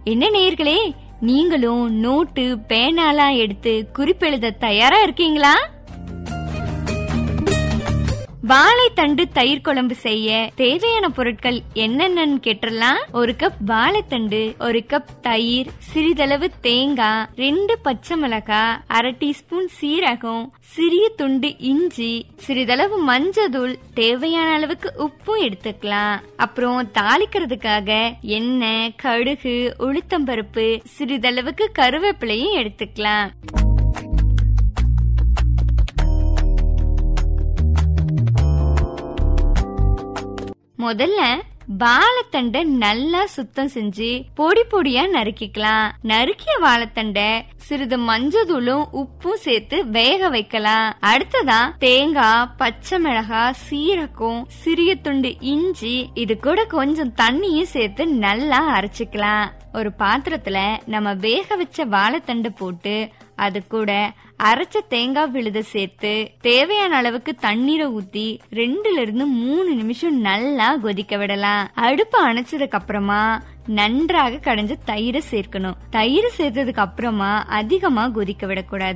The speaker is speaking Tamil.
என்ன நேயர்களே நீங்களும் நோட்டு பேனாலாம் எடுத்து குறிப்பெழுத தயாரா இருக்கீங்களா வாழைத்தண்டு தயிர் குழம்பு செய்ய தேவையான பொருட்கள் என்னென்னு கேட்டுறலாம் ஒரு கப் வாழைத்தண்டு ஒரு கப் தயிர் சிறிதளவு தேங்காய் ரெண்டு பச்சை மிளகாய் அரை டீஸ்பூன் சீரகம் சிறிய துண்டு இஞ்சி சிறிதளவு மஞ்சதூள் தேவையான அளவுக்கு உப்பும் எடுத்துக்கலாம் அப்புறம் தாளிக்கிறதுக்காக எண்ணெய் கடுகு உளுத்தம்பருப்பு சிறிதளவுக்கு கருவேப்பிலையும் எடுத்துக்கலாம் முதல்ல வாழைத்தண்டை நல்லா சுத்தம் செஞ்சு பொடி பொடியா நறுக்கிக்கலாம் நறுக்கிய வாழைத்தண்டை சிறிது மஞ்சதூளும் உப்பும் சேர்த்து வேக வைக்கலாம் அடுத்ததா தேங்காய் பச்சை மிளகாய் சீரகம் சிறிய துண்டு இஞ்சி இது கூட கொஞ்சம் தண்ணியும் சேர்த்து நல்லா அரைச்சுக்கலாம் ஒரு பாத்திரத்துல நம்ம வேக வச்ச வாழைத்தண்டை போட்டு அது கூட அரைச்ச தேங்காய் விழுத சேர்த்து தேவையான அளவுக்கு தண்ணீரை ஊத்தி ரெண்டுல இருந்து மூணு நிமிஷம் நல்லா கொதிக்க விடலாம் அடுப்பு அணைச்சதுக்கு அப்புறமா நன்றாக கடைஞ்ச தயிரை சேர்க்கணும் தயிர் சேர்த்ததுக்கு அப்புறமா அதிகமா கொதிக்க விடக்கூடாது